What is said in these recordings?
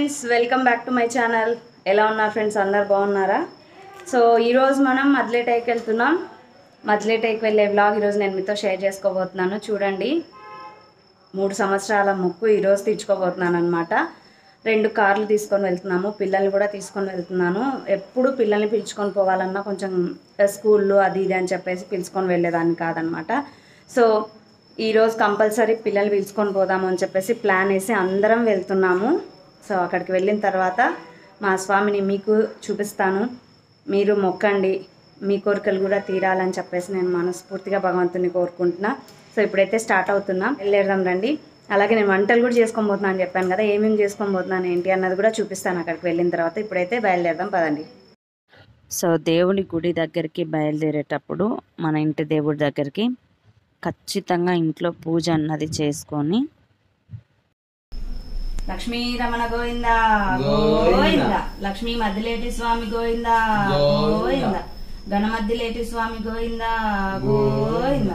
Friends welcome back to my channel ఎలా ఉన్నారు friends అందరు బాగున్నారా సో ఈరోజు మనం మద్లేటైకి వెళ్తున్నాం మద్లేటైకి వెళ్ళే వ్లాగ్ ఈరోజు నేను మీతో షేర్ చేసుకోబోతున్నాను చూడండి మూడు సంవత్సరాల ముక్కు ఈరోజు తీర్చుకోబోతున్నాను అనమాట రెండు కార్లు తీసుకొని వెళ్తున్నాము పిల్లల్ని కూడా తీసుకొని వెళ్తున్నాను ఎప్పుడు పిల్లల్ని పిలుచుకొని పోవాలన్నా కొంచెం స్కూల్లో అది ఇది అని చెప్పేసి పిలుచుకొని వెళ్ళేదాన్ని కాదనమాట సో ఈరోజు కంపల్సరీ పిల్లల్ని పిలుచుకొని పోదాము అని చెప్పేసి ప్లాన్ వేసి అందరం వెళ్తున్నాము సో అక్కడికి వెళ్ళిన తర్వాత మా స్వామిని మీకు చూపిస్తాను మీరు మొక్కండి మీ కోరికలు కూడా తీరాలని చెప్పేసి నేను మనస్ఫూర్తిగా భగవంతుని కోరుకుంటున్నా సో ఇప్పుడైతే స్టార్ట్ అవుతున్నాం వెళ్ళేద్దాం రండి అలాగే నేను వంటలు కూడా చేసుకొని పోతున్నాను అని చెప్పాను కదా ఏమేమి చేసుకొని పోతున్నాను ఏంటి అన్నది కూడా చూపిస్తాను అక్కడికి వెళ్ళిన తర్వాత ఇప్పుడైతే బయలుదేరదాం పదండి సో దేవుడి గుడి దగ్గరికి బయలుదేరేటప్పుడు మన ఇంటి దేవుడి దగ్గరికి ఖచ్చితంగా ఇంట్లో పూజ అన్నది చేసుకొని లక్ష్మీ రమణ గోవింద గోవింద. గోవింద లక్ష్మీ మద్దిలేటి స్వామి గోవింద గోవింద. గోవింద గణమద్దిలేటి స్వామి గోవింద గోవింద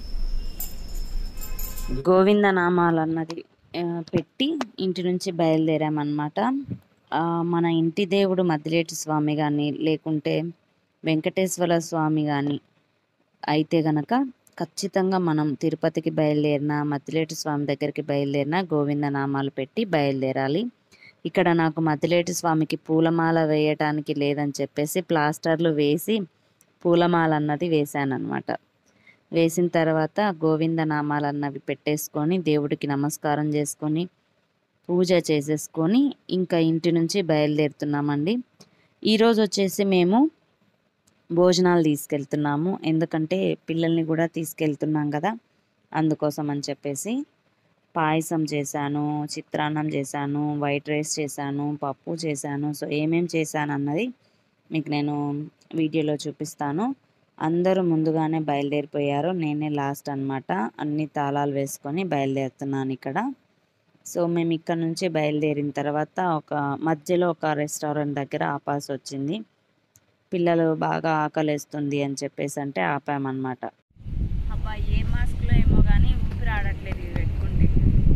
గోవింద నామాలు అన్నది ఆ, పెట్టి ఇంటి నుంచి బయలుదేరామన్నమాట ఆ, మన ఇంటి దేవుడు మద్దిలేటి స్వామి కానీ లేకుంటే వెంకటేశ్వర స్వామి కానీ అయితే గనక ఖచ్చితంగా మనం తిరుపతికి బయలుదేరిన మద్దిలేటి స్వామి దగ్గరికి బయలుదేరిన గోవింద నామాలు పెట్టి బయలుదేరాలి ఇక్కడ నాకు మద్దిలేటి స్వామికి పూలమాల వేయటానికి లేదని చెప్పేసి ప్లాస్టర్లు వేసి పూలమాల అన్నది వేశానన్నమాట వేసిన తర్వాత గోవింద నామాలు అన్నవి పెట్టేసుకొని దేవుడికి నమస్కారం చేసుకొని పూజ చేసేసుకొని ఇంకా ఇంటి నుంచి బయలుదేరుతున్నామండి ఈరోజు వచ్చేసి మేము భోజనాలు తీసుకెళ్తున్నాము ఎందుకంటే పిల్లల్ని కూడా తీసుకెళ్తున్నాం కదా అందుకోసం అని చెప్పేసి పాయసం చేశాను చిత్రాన్నం చేశాను వైట్ రైస్ చేశాను పప్పు చేశాను సో ఏమేం చేశాను అన్నది మీకు నేను వీడియోలో చూపిస్తాను అందరూ ముందుగానే బయలుదేరిపోయారు నేనే లాస్ట్ అన్నమాట అన్ని తాళాలు వేసుకొని బయలుదేరుతున్నాను ఇక్కడ సో మేము ఇక్కడ నుంచి బయలుదేరిన తర్వాత ఒక మధ్యలో ఒక రెస్టారెంట్ దగ్గర ఆపాల్సి వచ్చింది పిల్లలు బాగా ఆకలేస్తుంది అని చెప్పేసి అంటే ఆపామన్నమాట అబ్బా ఏ మాస్క్లో ఏమో కానీ ఊపిరి ఆడట్లేదు ఇది పెట్టుకుంటే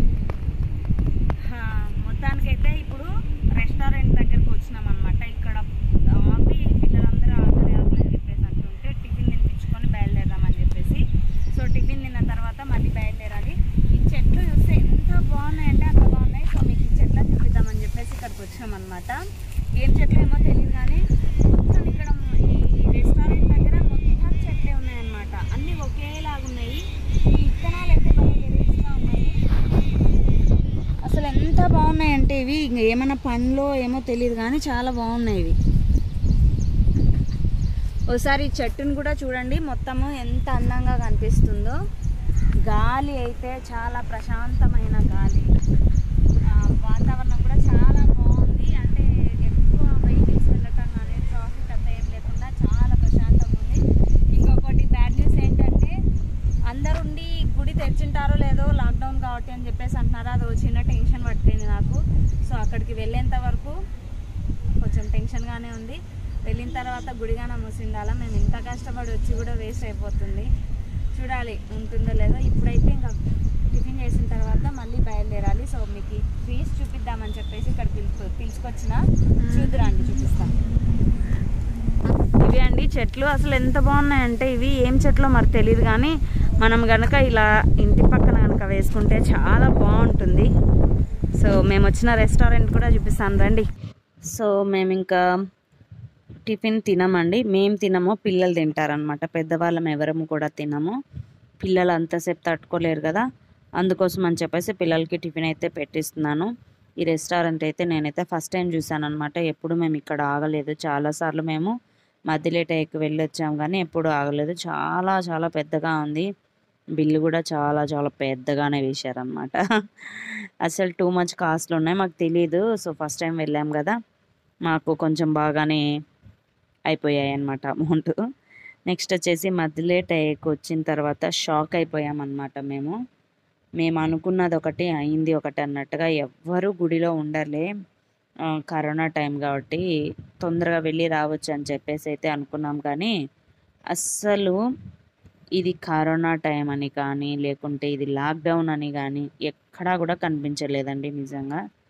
హా, మొత్తానికైతే ఇప్పుడు రెస్టారెంట్ దగ్గరకు వచ్చినాం అనమాట ఇక్కడ ఆపి పిల్లలందరూ ఆకలి ఆకలి అని చెప్పేసి అంటుంటే టిఫిన్ తినిపించుకొని బయలుదేరామని చెప్పేసి సో టిఫిన్ తిన్న తర్వాత మళ్ళీ బయలుదేరాలి ఈ చెట్లు చూస్తే ఎంత బాగున్నాయంటే అంత బాగున్నాయి సో మీకు ఈ చెట్లను చూపిద్దామని చెప్పేసి ఇక్కడికి వచ్చినాం అనమాట ఏం చెట్లు ఏమో తెలియదు కానీ మొత్తం ఇక్కడ ఈ రెస్టారెంట్ దగ్గర మొత్తం చెట్లే ఉన్నాయన్నమాట అన్నీ ఒకేలాగా ఉన్నాయి ఈ విత్తనాలు అయితే బాగా వెరైటీగా ఉన్నాయి అసలు ఎంత బాగున్నాయంటే ఇవి ఇంక ఏమైనా పండ్లో ఏమో తెలియదు కానీ చాలా బాగున్నాయి ఇవి ఒకసారి ఈ చెట్టును కూడా చూడండి మొత్తము ఎంత అందంగా కనిపిస్తుందో గాలి అయితే చాలా ప్రశాంతమైన గాలి ఆ, వాతావరణం కూడా చాలా బాగుంది అంటే ఎక్కువ వెహికల్స్ వెళ్ళటం కానీ ట్రాఫిక్ అంతా ఏం లేకుండా చాలా ప్రశాంతంగా ఉంది ఇంకొకటి బ్యాడ్ న్యూస్ ఏంటంటే అందరు ఉండి గుడి తెరిచింటారో లేదో లాక్డౌన్ కాబట్టి అని చెప్పేసి అంటున్నారు అది ఓ చిన్న టెన్షన్ పట్టింది నాకు సో అక్కడికి వెళ్ళేంత వరకు కొంచెం టెన్షన్గానే ఉంది వెళ్ళిన తర్వాత గుడిగానే మూసిండాలా మేము ఇంత కష్టపడి వచ్చి కూడా వేస్ట్ అయిపోతుంది చూడాలి ఉంటుందో లేదో ఇప్పుడైతే ఇంకా టిఫిన్ చేసిన తర్వాత మళ్ళీ బయలుదేరాలి సో మీకు ఫీజ్ చూపిద్దామని చెప్పేసి ఇక్కడ పిలుపు పిలుచుకొచ్చిన చూద్దురండి చూపిస్తాను ఇవి అండి చెట్లు అసలు ఎంత బాగున్నాయంటే ఇవి ఏం చెట్లో మరి తెలియదు కానీ మనం గనక ఇలా ఇంటి పక్కన కనుక వేసుకుంటే చాలా బాగుంటుంది సో మేము వచ్చిన రెస్టారెంట్ కూడా చూపిస్తాను రండి సో మేము ఇంకా టిఫిన్ తినమండి మేము తినము పిల్లలు తింటారనమాట పెద్దవాళ్ళం ఎవరము కూడా తినము పిల్లలు అంతసేపు తట్టుకోలేరు కదా అందుకోసం అని చెప్పేసి పిల్లలకి టిఫిన్ అయితే పెట్టిస్తున్నాను ఈ రెస్టారెంట్ అయితే నేనైతే ఫస్ట్ టైం చూసాను అనమాట ఎప్పుడు మేము ఇక్కడ ఆగలేదు చాలాసార్లు మేము మధ్యలేటైకి వెళ్ళి వచ్చాం కానీ ఎప్పుడు ఆగలేదు చాలా చాలా పెద్దగా ఉంది బిల్లు కూడా చాలా చాలా పెద్దగానే వేశారనమాట అసలు టూ మచ్ కాస్ట్లు ఉన్నాయి మాకు తెలియదు సో ఫస్ట్ టైం వెళ్ళాం కదా మాకు కొంచెం బాగానే అయిపోయాయి అన్నమాట అమౌంట్ నెక్స్ట్ వచ్చేసి మధ్యలేటైకి వచ్చిన తర్వాత షాక్ అయిపోయామన్నమాట మేము మేము అనుకున్నది ఒకటి అయింది ఒకటి అన్నట్టుగా ఎవ్వరూ గుడిలో ఉండలే ఆ, కరోనా టైం కాబట్టి తొందరగా వెళ్ళి రావచ్చు అని చెప్పేసి అయితే అనుకున్నాం కానీ అస్సలు ఇది కరోనా టైం అని కానీ లేకుంటే ఇది లాక్డౌన్ అని కానీ ఎక్కడా కూడా కనిపించలేదండి నిజంగా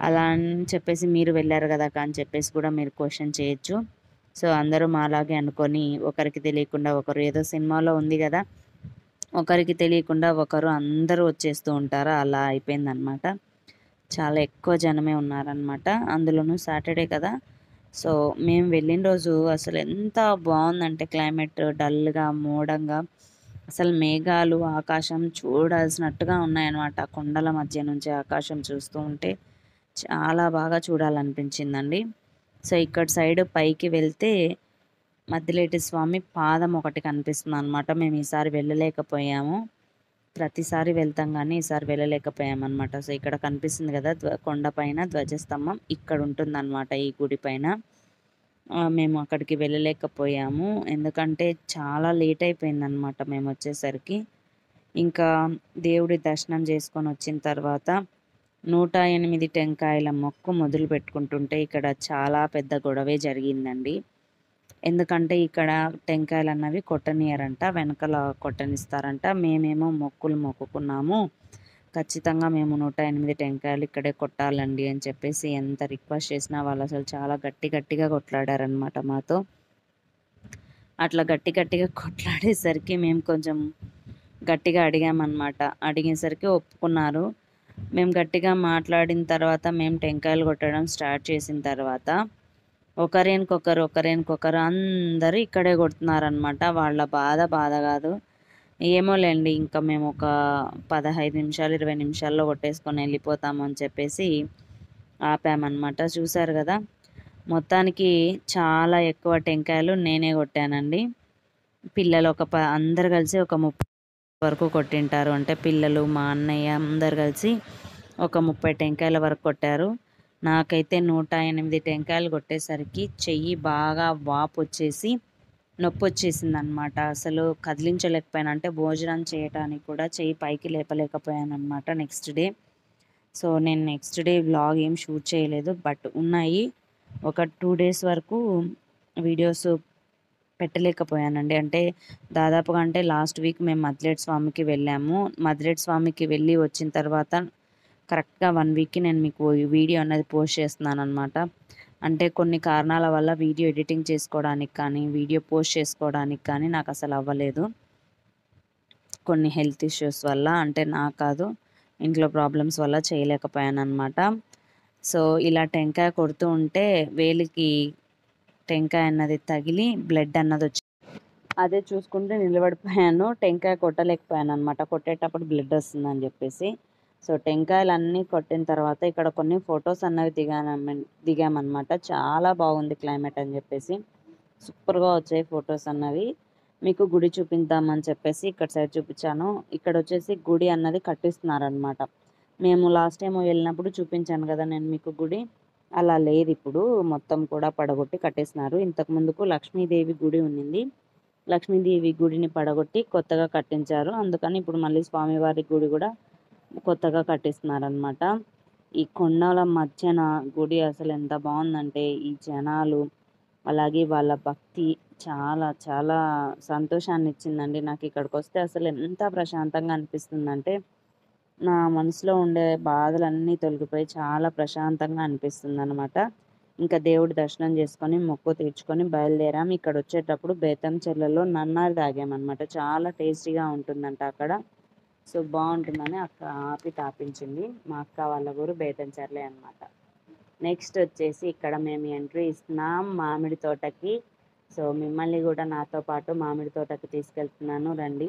అలా అని చెప్పేసి మీరు వెళ్ళారు కదా అక్క అని చెప్పేసి కూడా మీరు క్వశ్చన్ చేయొచ్చు సో అందరూ మాలాగే అనుకొని ఒకరికి తెలియకుండా ఒకరు ఏదో సినిమాలో ఉంది కదా ఒకరికి తెలియకుండా ఒకరు అందరూ వచ్చేస్తూ ఉంటారు అలా అయిపోయిందనమాట చాలా ఎక్కువ జనమే ఉన్నారనమాట అందులోనూ సాటర్డే కదా సో మేము వెళ్ళిన రోజు అసలు ఎంత బాగుందంటే క్లైమేట్ డల్గా మోడంగా అసలు మేఘాలు ఆకాశం చూడాల్సినట్టుగా ఉన్నాయన్నమాట కొండల మధ్య నుంచి ఆకాశం చూస్తూ ఉంటే చాలా బాగా చూడాలనిపించిందండి సో ఇక్కడ సైడ్ పైకి వెళ్తే మద్దిలేటి స్వామి పాదం ఒకటి కనిపిస్తుంది అనమాట మేము ఈసారి వెళ్ళలేకపోయాము ప్రతిసారి వెళ్తాం కానీ ఈసారి వెళ్ళలేకపోయామన్నమాట సో ఇక్కడ కనిపిస్తుంది కదా ధ్వ కొండపైన ధ్వజస్తంభం ఇక్కడ ఉంటుందన్నమాట ఈ గుడి పైన ఆ, మేము అక్కడికి వెళ్ళలేకపోయాము ఎందుకంటే చాలా లేట్ అయిపోయిందనమాట మేము వచ్చేసరికి ఇంకా దేవుడి దర్శనం చేసుకొని వచ్చిన తర్వాత నూట ఎనిమిది టెంకాయల మొక్కు మొదలు పెట్టుకుంటుంటే ఇక్కడ చాలా పెద్ద గొడవే జరిగిందండి ఎందుకంటే ఇక్కడ టెంకాయలు అన్నవి కొట్టనియరంట వెనకాల కొట్టనిస్తారంట మేమేమో మొక్కులు మొక్కుకున్నాము ఖచ్చితంగా మేము నూట ఎనిమిది టెంకాయలు ఇక్కడే కొట్టాలండి అని చెప్పేసి ఎంత రిక్వెస్ట్ చేసినా వాళ్ళు అసలు చాలా గట్టి గట్టిగా కొట్లాడారనమాట మాతో అట్లా గట్టి గట్టిగా కొట్లాడేసరికి మేము కొంచెం గట్టిగా అడిగామన్నమాట అడిగేసరికి ఒప్పుకున్నారు మేము గట్టిగా మాట్లాడిన తర్వాత మేము టెంకాయలు కొట్టడం స్టార్ట్ చేసిన తర్వాత ఒకరేనికొకరు ఒకరేనికొకరు అందరూ ఇక్కడే కొడుతున్నారనమాట వాళ్ళ బాధ బాధ కాదు ఏమోలేండి ఇంకా మేము ఒక పదహైదు నిమిషాలు ఇరవై నిమిషాల్లో కొట్టేసుకొని వెళ్ళిపోతాము అని చెప్పేసి ఆపామన్నమాట చూసారు కదా మొత్తానికి చాలా ఎక్కువ టెంకాయలు నేనే కొట్టానండి పిల్లలు ఒక ప అందరు కలిసి ఒక ముప్పై వరకు కొట్టింటారు అంటే పిల్లలు మా అన్నయ్య అందరు కలిసి ఒక ముప్పై టెంకాయల వరకు కొట్టారు నాకైతే నూట ఎనిమిది టెంకాయలు కొట్టేసరికి చెయ్యి బాగా వాపు వచ్చేసి నొప్పి వచ్చేసింది అనమాట అసలు కదిలించలేకపోయాను అంటే భోజనం చేయడానికి కూడా చెయ్యి పైకి లేపలేకపోయాను అనమాట నెక్స్ట్ డే సో నేను నెక్స్ట్ డే వ్లాగ్ ఏం షూట్ చేయలేదు బట్ ఉన్నాయి ఒక టూ డేస్ వరకు వీడియోస్ పెట్టలేకపోయానండి అంటే దాదాపుగా అంటే లాస్ట్ వీక్ మేము మద్లేట్ స్వామికి వెళ్ళాము మద్లేట్ స్వామికి వెళ్ళి వచ్చిన తర్వాత కరెక్ట్గా వన్ వీక్కి నేను మీకు ఈ వీడియో అనేది పోస్ట్ చేస్తున్నాను అనమాట అంటే కొన్ని కారణాల వల్ల వీడియో ఎడిటింగ్ చేసుకోవడానికి కానీ వీడియో పోస్ట్ చేసుకోవడానికి కానీ నాకు అసలు అవ్వలేదు కొన్ని హెల్త్ ఇష్యూస్ వల్ల అంటే నాకు కాదు ఇంట్లో ప్రాబ్లమ్స్ వల్ల చేయలేకపోయాను అనమాట సో ఇలా టెంకాయ కొడుతూ ఉంటే వేలికి టెంకాయ అన్నది తగిలి బ్లడ్ అన్నది వచ్చి అదే చూసుకుంటే నిలబడిపోయాను టెంకాయ కొట్టలేకపోయాను అనమాట కొట్టేటప్పుడు బ్లడ్ వస్తుందని చెప్పేసి సో టెంకాయలు అన్నీ కొట్టిన తర్వాత ఇక్కడ కొన్ని ఫొటోస్ అన్నవి దిగాను దిగామన్నమాట చాలా బాగుంది క్లైమేట్ అని చెప్పేసి సూపర్గా వచ్చాయి ఫొటోస్ అన్నవి మీకు గుడి చూపిద్దామని చెప్పేసి ఇక్కడ సైడ్ చూపించాను ఇక్కడ వచ్చేసి గుడి అన్నది కట్టిస్తున్నారనమాట మేము లాస్ట్ టైం వెళ్ళినప్పుడు చూపించాను కదా నేను మీకు గుడి అలా లేదు ఇప్పుడు మొత్తం కూడా పడగొట్టి కట్టేసినారు ఇంతకు ముందుకు లక్ష్మీదేవి గుడి ఉన్నింది లక్ష్మీదేవి గుడిని పడగొట్టి కొత్తగా కట్టించారు అందుకని ఇప్పుడు మళ్ళీ స్వామివారి గుడి కూడా కొత్తగా కట్టిస్తున్నారనమాట ఈ కొండల మధ్యన గుడి అసలు ఎంత బాగుందంటే ఈ జనాలు అలాగే వాళ్ళ భక్తి చాలా చాలా సంతోషాన్ని ఇచ్చిందండి నాకు ఇక్కడికి వస్తే అసలు ఎంత ప్రశాంతంగా అనిపిస్తుందంటే నా మనసులో ఉండే బాధలన్నీ తొలగిపోయి చాలా ప్రశాంతంగా అనిపిస్తుంది అనమాట ఇంకా దేవుడి దర్శనం చేసుకొని మొక్కు తీర్చుకొని బయలుదేరాం ఇక్కడ వచ్చేటప్పుడు బేతం చెర్లలో నన్నారి తాగామన్నమాట చాలా టేస్టీగా ఉంటుందంట అక్కడ సో బాగుంటుందని అక్క ఆపి తాపించింది మా అక్క వాళ్ళ ఊరు బేతంచెర్లే అనమాట నెక్స్ట్ వచ్చేసి ఇక్కడ మేము ఎంట్రీ ఇస్తున్నాం మామిడి తోటకి సో మిమ్మల్ని కూడా నాతో పాటు మామిడి తోటకి తీసుకెళ్తున్నాను రండి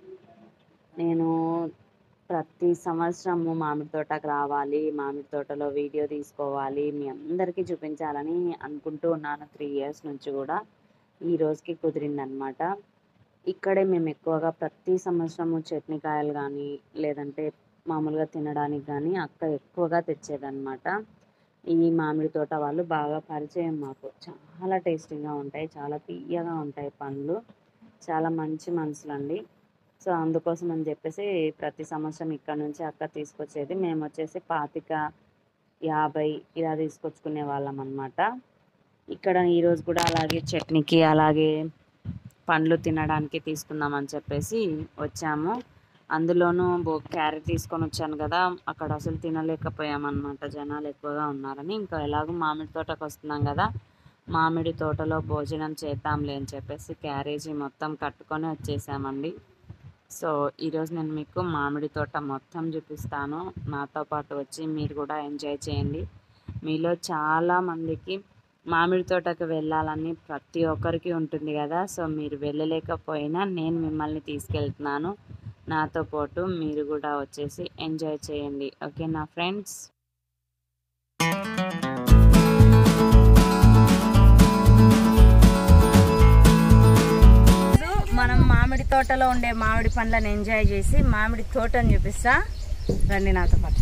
నేను ప్రతి సంవత్సరము మామిడి తోటకు రావాలి మామిడి తోటలో వీడియో తీసుకోవాలి మీ అందరికీ చూపించాలని అనుకుంటూ ఉన్నాను త్రీ ఇయర్స్ నుంచి కూడా ఈ రోజుకి కుదిరిందనమాట ఇక్కడే మేము ఎక్కువగా ప్రతి సంవత్సరము చట్నీ కాయలు కానీ లేదంటే మామూలుగా తినడానికి కానీ అక్క ఎక్కువగా తెచ్చేదన్నమాట ఈ మామిడి తోట వాళ్ళు బాగా పరిచయం మాకు చాలా టేస్టీగా ఉంటాయి చాలా తీయగా ఉంటాయి పండ్లు చాలా మంచి మనసులండి సో అందుకోసం అని చెప్పేసి ప్రతి సంవత్సరం ఇక్కడ నుంచి అక్క తీసుకొచ్చేది మేము వచ్చేసి పాతిక యాభై ఇలా తీసుకొచ్చుకునే వాళ్ళం అనమాట ఇక్కడ ఈరోజు కూడా అలాగే చట్నీకి అలాగే పండ్లు తినడానికి తీసుకుందామని చెప్పేసి వచ్చాము అందులోనూ బో క్యారెట్ తీసుకొని వచ్చాను కదా అక్కడ అసలు తినలేకపోయామన్నమాట జనాలు ఎక్కువగా ఉన్నారని ఇంకా ఎలాగో మామిడి తోటకు వస్తున్నాం కదా మామిడి తోటలో భోజనం చేద్దాంలే అని చెప్పేసి క్యారేజీ మొత్తం కట్టుకొని వచ్చేసామండి సో ఈరోజు నేను మీకు మామిడి తోట మొత్తం చూపిస్తాను నాతో పాటు వచ్చి మీరు కూడా ఎంజాయ్ చేయండి మీలో చాలా మందికి మామిడి తోటకు వెళ్ళాలని ప్రతి ఒక్కరికి ఉంటుంది కదా సో మీరు వెళ్ళలేకపోయినా నేను మిమ్మల్ని తీసుకెళ్తున్నాను నాతో పాటు మీరు కూడా వచ్చేసి ఎంజాయ్ చేయండి ఓకే నా ఫ్రెండ్స్ ఇప్పుడు మనం మామిడి తోటలో ఉండే మామిడి పండ్లను ఎంజాయ్ చేసి మామిడి తోటని చూపిస్తా రండి నాతో పాటు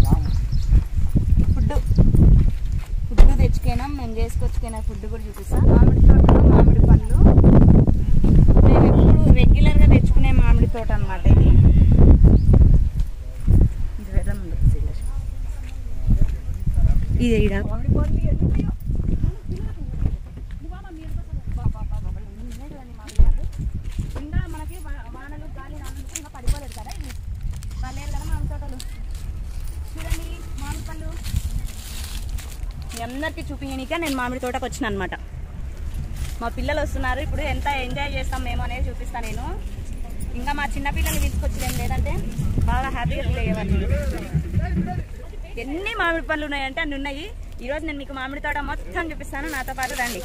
ఫుడ్ ఫుడ్ తెచ్చుకున్నాం మేము చేసుకొచ్చుకున్న ఫుడ్ కూడా చూపిస్తా మామిడి తోటలో మామిడి పండ్లు మేము ఎప్పుడు రెగ్యులర్గా తెచ్చుకునే మామిడి తోట అనమాట ఇది ఇది వెళ్దాం ముందు, శైలేష్. ఇది ఈడ ఇంకా మనకి వా- వానలు గాలి రానందుకు ఇంకా పడిపోలేదు కదా ఇది పర్లేదు కదా మామిడి తోటలు చూడండి మామిడి పళ్ళు మీ అందరికీ చూపించనిక నేను మామిడి తోటకు వచ్చిన అనమాట మా పిల్లలు వస్తున్నారు ఇప్పుడు ఎంత ఎంజాయ్ చేస్తాం మేము అనేది చూపిస్తాను నేను ఇంకా మా చిన్న పిల్లల్ని తీసుకొచ్చి ఏం లేదంటే బాగా హ్యాపీగా ఫీల్ అయ్యేవాళ్ళు ఎన్ని మామిడి పళ్ళు ఉన్నాయంటే అన్ని ఉన్నాయి ఈరోజు నేను మీకు మామిడి తోట మొత్తం చూపిస్తాను నాతో పాటు రండి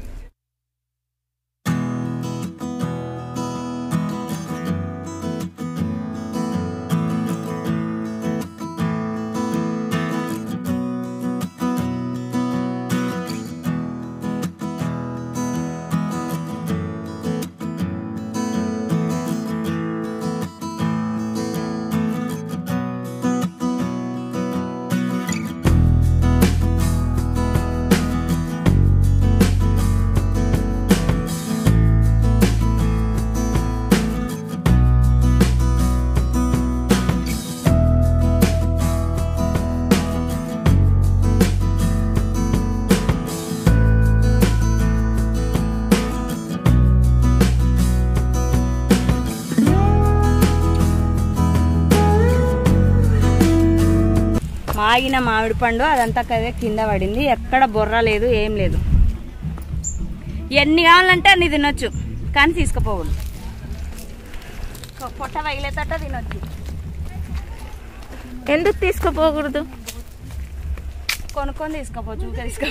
మాగిన మామిడి పండు అదంతా కదే కింద పడింది ఎక్కడ బొర్ర లేదు ఏం లేదు ఎన్ని కావాలంటే అన్ని తినొచ్చు కానీ తీసుకుపోవద్దు పొట్ట పగిలేతట తినొచ్చు ఎందుకు తీసుకుపోకూడదు కొనుక్కొని తీసుకోపోవచ్చు ఊరికే తీసుకో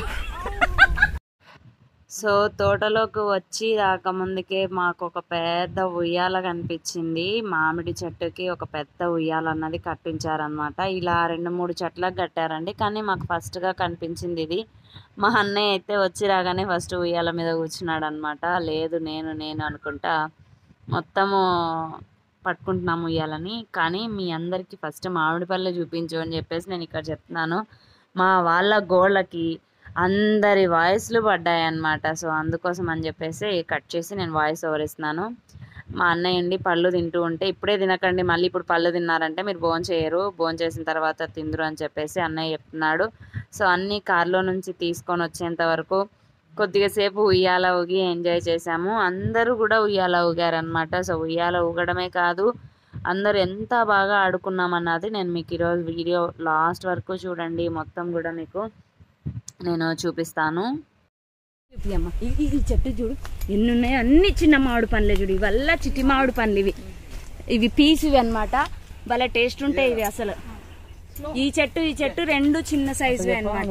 సో తోటలోకి వచ్చి రాకముందుకే మాకు ఒక పెద్ద ఉయ్యాల కనిపించింది మామిడి చెట్టుకి ఒక పెద్ద ఉయ్యాల అన్నది కట్టించారనమాట ఇలా రెండు మూడు చెట్లకు కట్టారండి కానీ మాకు ఫస్ట్గా కనిపించింది ఇది మా అన్నయ్య అయితే వచ్చి రాగానే ఫస్ట్ ఉయ్యాల మీద కూర్చున్నాడు అనమాట లేదు నేను నేను అనుకుంటా మొత్తము పట్టుకుంటున్నాము ఉయ్యాలని కానీ మీ అందరికీ ఫస్ట్ మామిడి పళ్ళు చూపించు అని చెప్పేసి నేను ఇక్కడ చెప్తున్నాను మా వాళ్ళ గోళ్ళకి అందరి వాయిస్లు పడ్డాయి అన్నమాట సో అందుకోసం అని చెప్పేసి కట్ చేసి నేను వాయిస్ ఓవర్ ఇస్తున్నాను మా అన్నయ్య అండి పళ్ళు తింటూ ఉంటే ఇప్పుడే తినకండి మళ్ళీ ఇప్పుడు పళ్ళు తిన్నారంటే మీరు భోజనం చేయరు భోజనం చేసిన తర్వాత తిందురు అని చెప్పేసి అన్నయ్య చెప్తున్నాడు సో అన్నీ కార్లో నుంచి తీసుకొని వచ్చేంత వరకు కొద్దిగా సేపు ఉయ్యాల ఊగి ఎంజాయ్ చేసాము అందరూ కూడా ఉయ్యాల ఊగారనమాట సో ఉయ్యాల ఊగడమే కాదు అందరూ ఎంత బాగా ఆడుకున్నామన్నది నేను మీకు ఈరోజు వీడియో లాస్ట్ వరకు చూడండి మొత్తం కూడా మీకు నేను చూపిస్తాను అమ్మ ఈ ఈ- ఈ చెట్టు చూడు ఎన్ని ఉన్నాయో అన్ని చిన్న మామిడి పండ్లే చూడు ఇవల్ల చిట్టి మామిడి పండ్లు ఇవి ఇవి పీసువి అన్నమాట భలే టేస్ట్ ఉంటాయి ఇవి అసలు ఈ చెట్టు ఈ చెట్టు రెండు చిన్న సైజువి అన్నమాట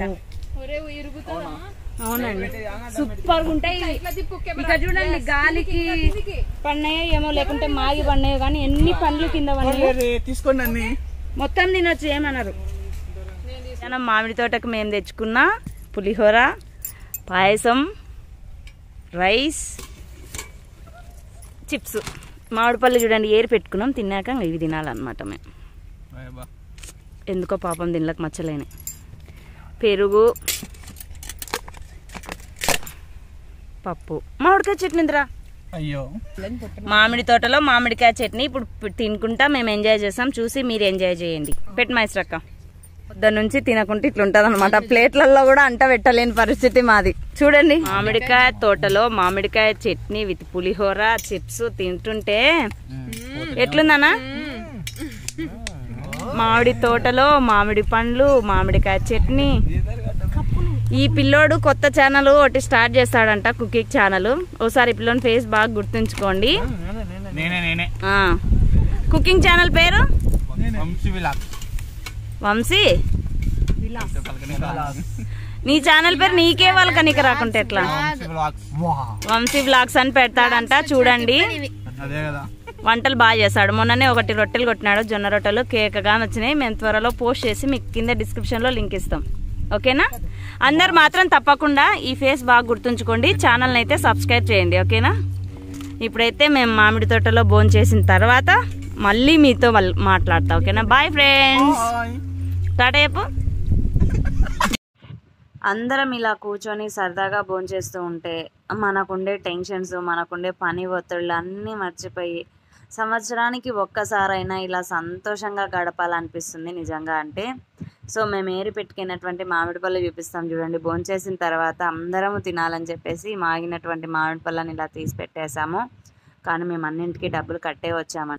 అవునండి సూపర్ గా ఉంటాయి ఇవి. ఇక్కడ చూడండి గాలికి పడినాయో ఏమో లేకుంటే మాగి పడినాయో కానీ ఎన్ని పండ్లు కింద పడినాయో తీసుకోండి అన్ని మొత్తం తినొచ్చు ఏమన్నారు మనం మామిడి తోటకు మేము తెచ్చుకున్న పులిహోర పాయసం రైస్ చిప్స్ మామిడి పళ్ళు చూడండి ఏరి పెట్టుకున్నాం తిన్నాక ఇంక ఇవి తినాలన్నమాట మేము ఎందుకో పాపం దీనిలోకి మచ్చలేని పెరుగు పప్పు మామిడికాయ చట్నీ ఇందిరా అయ్యో మామిడి తోటలో మామిడికాయ చట్నీ ఇప్పుడు పి- తినుకుంటా మేము ఎంజాయ్ చేస్తాం చూసి మీరు ఎంజాయ్ చేయండి పెట్టి మైసరక్క పొద్దున్న నుంచి తినకుంటే ఇట్లుంటది అనమాట ప్లేట్లలో కూడా అంట పెట్టలేని పరిస్థితి మాది చూడండి మామిడికాయ తోటలో మామిడికాయ చట్నీ విత్ పులిహోర చిప్స్ తింటుంటే ఎట్లుందన్నా మామిడి తోటలో మామిడి పండ్లు మామిడికాయ చట్నీ ఈ పిల్లోడు కొత్త ఛానల్ ఒకటి స్టార్ట్ చేస్తాడంట కుకింగ్ ఛానల్ ఒకసారి ఈ పిల్లోని ఫేస్ బాగా గుర్తుంచుకోండి నేనే నేనే ఆ. కుకింగ్ ఛానల్ పేరు వంశీ విలాక్ వంశీ నీ ఛానల్ పేరు నీకే వాళ్ళకి నీకు రాకుంటే ఎట్లా వంశీ విలాక్స్ వంశీ వ్లాగ్స్ అని పెడతాడంట చూడండి అదే కదా వంటలు బాగా చేస్తాడు మొన్ననే ఒకటి రొట్టెలు కొట్టినాడు జొన్న రొట్టెలు కేకగా నచ్చినాయి మేము త్వరలో పోస్ట్ చేసి మీకు కింద డిస్క్రిప్షన్లో లింక్ ఇస్తాం ఓకేనా అందరు మాత్రం తప్పకుండా ఈ ఫేస్ బాగా గుర్తుంచుకోండి ఛానల్ని అయితే సబ్స్క్రైబ్ చేయండి ఓకేనా ఇప్పుడైతే మేము మామిడి తోటలో భోజనం చేసిన తర్వాత మళ్ళీ మీతో మల్- మాట్లాడతా ఓకేనా బాయ్ ఫ్రెండ్స్ టాటా చెప్పు అందరం ఇలా కూర్చొని సరదాగా భోంచేస్తూ ఉంటే మనకుండే టెన్షన్స్ మనకుండే పని ఒత్తిళ్ళు అన్నీ మర్చిపోయి సంవత్సరానికి ఒక్కసారైనా ఇలా సంతోషంగా గడపాలనిపిస్తుంది నిజంగా అంటే సో మేము ఏరి పెట్టుకున్నటువంటి మామిడి పళ్ళు చూపిస్తాం చూడండి భోంచేసిన తర్వాత అందరము తినాలని చెప్పేసి మాగినటువంటి మామిడి పళ్ళని ఇలా తీసి పెట్టేశాము కానీ మేము అన్నింటికి డబ్బులు కట్టే వచ్చామని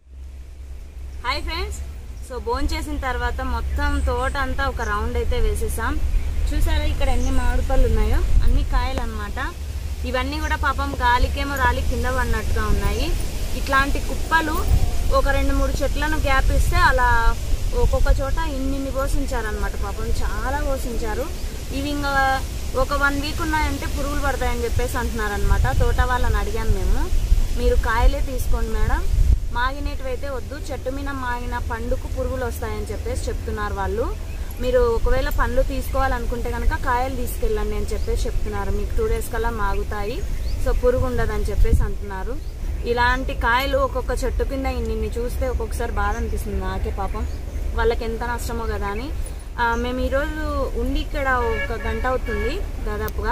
హాయ్ ఫ్రెండ్స్ సో భోజనం చేసిన తర్వాత మొత్తం తోట అంతా ఒక రౌండ్ అయితే వేసేసాం చూసారా ఇక్కడ ఎన్ని మామిడి పళ్ళు ఉన్నాయో అన్ని కాయలు అన్నమాట ఇవన్నీ కూడా పాపం గాలికేమో రాలి కింద పడినట్టుగా ఉన్నాయి ఇట్లాంటి కుప్పలు ఒక రెండు మూడు చెట్లను గ్యాప్ ఇస్తే అలా ఒక్కొక్క చోట ఇన్నిన్ని పోషించారనమాట పాపం చాలా పోషించారు ఇవి ఇంకా ఒక వన్ వీక్ ఉన్నాయంటే పురుగులు పడతాయని చెప్పేసి అంటున్నారనమాట తోట వాళ్ళని అడిగాను మేము మీరు కాయలే తీసుకోండి మేడం మాగినటివి అయితే వద్దు చెట్టు మీద మాగిన పండుకు పురుగులు వస్తాయని చెప్పేసి చెప్తున్నారు వాళ్ళు మీరు ఒకవేళ పండ్లు తీసుకోవాలనుకుంటే కనుక కాయలు తీసుకెళ్ళండి అని చెప్పేసి చెప్తున్నారు మీకు టూ డేస్ కల్లా మాగుతాయి సో పురుగు ఉండదని చెప్పేసి అంటున్నారు ఇలాంటి కాయలు ఒక్కొక్క చెట్టు కింద ఇన్ని చూస్తే ఒక్కొక్కసారి బాధ అనిపిస్తుంది నాకే పాపం వాళ్ళకి ఎంత నష్టమో కదా అని ఆ, మేము ఈరోజు ఉండి ఇక్కడ ఒక గంట అవుతుంది దాదాపుగా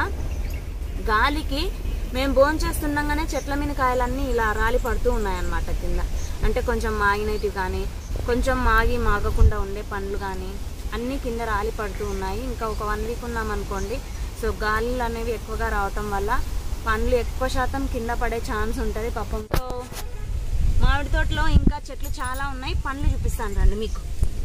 గాలికి మేము భోజనం చేస్తుండగానే చెట్ల మీద కాయలన్నీ ఇలా రాలి పడుతూ ఉన్నాయన్నమాట కింద అంటే కొంచెం మాగినవి కానీ కొంచెం మాగి మాగకుండా ఉండే పండ్లు కానీ అన్నీ కింద రాలి పడుతూ ఉన్నాయి ఇంకా ఒక వన్ వీక్ ఉన్నామనుకోండి సో గాలిలు అనేవి ఎక్కువగా రావటం వల్ల పండ్లు ఎక్కువ శాతం కింద పడే ఛాన్స్ ఉంటుంది పాపం సో మామిడి తోటలో ఇంకా చెట్లు చాలా ఉన్నాయి పండ్లు చూపిస్తాను రండి మీకు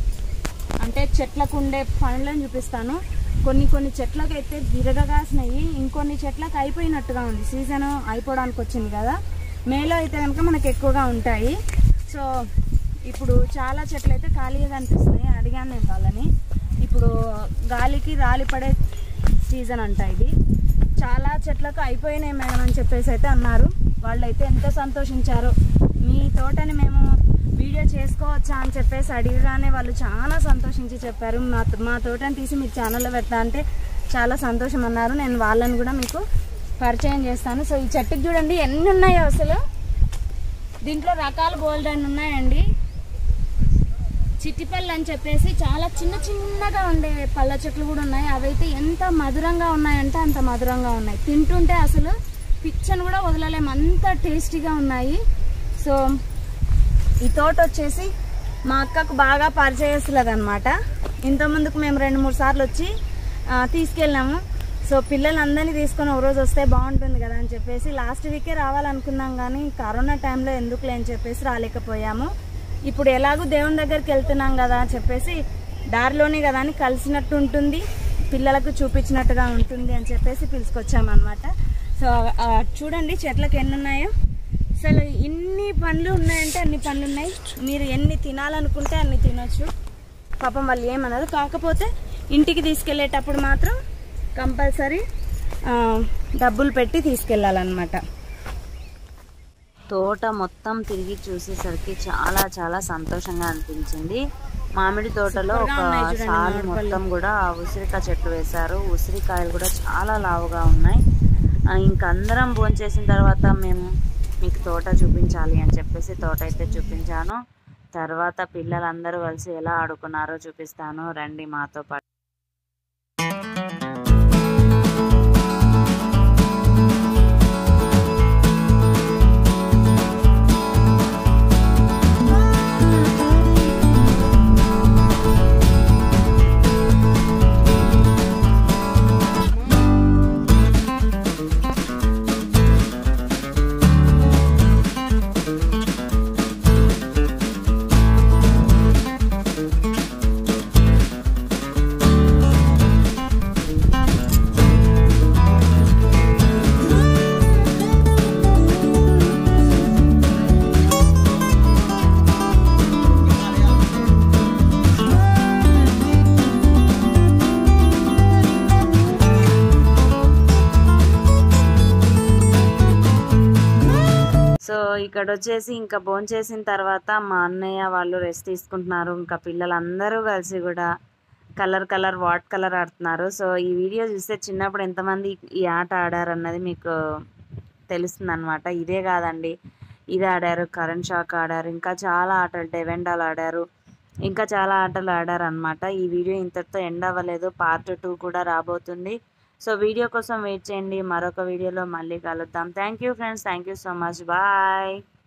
అంటే చెట్లకు ఉండే పండ్లను చూపిస్తాను కొన్ని కొన్ని చెట్లకు అయితే విరగ కాసినాయి ఇంకొన్ని చెట్లకు అయిపోయినట్టుగా ఉంది సీజన్ అయిపోవడానికి వచ్చింది కదా మేలో అయితే కనుక మనకు ఎక్కువగా ఉంటాయి సో ఇప్పుడు చాలా చెట్లు అయితే ఖాళీగా కనిపిస్తున్నాయి అడిగాను నేను వాళ్ళని ఇప్పుడు గాలికి రాలి పడే సీజన్ అంట ఇది చాలా చెట్లకు అయిపోయినాయి మేడం అని చెప్పేసి అయితే అన్నారు వాళ్ళైతే ఎంత సంతోషించారో మీ తోటని మేము వీడియో చేసుకోవచ్చా అని చెప్పేసి అడిగగానే వాళ్ళు చాలా సంతోషించి చెప్పారు మా మా తోటని తీసి మీ ఛానల్లో పెడతా అంటే చాలా సంతోషం అన్నారు నేను వాళ్ళని కూడా మీకు పరిచయం చేస్తాను సో ఈ చెట్టుకి చూడండి ఎన్ని ఉన్నాయో అసలు దీంట్లో రకాలు గోల్డ్ అని ఉన్నాయండి చిట్టిపళ్ళు అని చెప్పేసి చాలా చిన్న చిన్నగా ఉండే పళ్ళ చెట్లు కూడా ఉన్నాయి అవైతే ఎంత మధురంగా ఉన్నాయంటే అంత మధురంగా ఉన్నాయి తింటుంటే అసలు పిచ్చను కూడా వదలలేము అంత టేస్టీగా ఉన్నాయి సో ఈ తోట వచ్చేసి మా అక్కకు బాగా పరిచయస్తులది అనమాట ఇంతకుముందుకు మేము రెండు మూడు సార్లు వచ్చి ఆ, తీసుకెళ్ళాము సో పిల్లలందరినీ తీసుకొని ఒక రోజు వస్తే బాగుంటుంది కదా అని చెప్పేసి లాస్ట్ వీకే రావాలనుకున్నాం కానీ కరోనా టైంలో ఎందుకులే అని చెప్పేసి రాలేకపోయాము ఇప్పుడు ఎలాగూ దేవుని దగ్గరికి వెళ్తున్నాం కదా అని చెప్పేసి దారిలోనే కదా అని కలిసినట్టు ఉంటుంది పిల్లలకు చూపించినట్టుగా ఉంటుంది అని చెప్పేసి పిలుచుకొచ్చామన్నమాట సో ఆ, చూడండి చెట్లకు ఎన్ని ఉన్నాయో అసలు ఇన్ని పండ్లు ఉన్నాయంటే అన్ని పండ్లు ఉన్నాయి మీరు ఎన్ని తినాలనుకుంటే అన్ని తినొచ్చు పాపం వాళ్ళు ఏమన్నారు కాకపోతే ఇంటికి తీసుకెళ్ళేటప్పుడు మాత్రం కంపల్సరీ డబ్బులు పెట్టి తీసుకెళ్ళాలన్నమాట తోట మొత్తం తిరిగి చూసేసరికి చాలా చాలా సంతోషంగా అనిపించింది మామిడి తోటలో ఒక సూపర్గా ఉన్నాయి చూడండి సాలు మామిడి మొత్తం కూడా ఉసిరికాయ చెట్లు వేశారు ఉసిరికాయలు కూడా చాలా లావుగా ఉన్నాయి ఆ, ఇంక అందరం భోంచేసిన తర్వాత మేము మీకు తోట చూపించాలి అని చెప్పేసి తోట అయితే చూపించాను తర్వాత పిల్లలందరూ కలిసి ఎలా ఆడుకున్నారో చూపిస్తాను రండి మాతో పాటు ఇక్కడ వచ్చేసి ఇంకా భోంచేసిన తర్వాత మా అన్నయ్య వాళ్ళు రెస్ట్ తీసుకుంటున్నారు ఇంకా పిల్లలందరూ కలిసి కూడా కలర్ కలర్ వాట్ కలర్ ఆడుతున్నారు సో ఈ వీడియో చూస్తే చిన్నప్పుడు ఎంతమంది ఈ ఆట ఆడారు అన్నది మీకు తెలుస్తుంది అనమాట ఇదే కాదండి ఇది ఆడారు కరెంట్ షాక్ ఆడారు ఇంకా చాలా ఆటలు డెవెండాల్ ఆడారు ఇంకా చాలా ఆటలు ఆడారు అనమాట ఈ వీడియో ఇంతటితో ఎండ్ అవ్వలేదు పార్ట్ టూ కూడా రాబోతుంది సో వీడియో కోసం వెయిట్ చేయండి మరొక వీడియోలో మళ్ళీ కలుద్దాం thank you friends thank you so much bye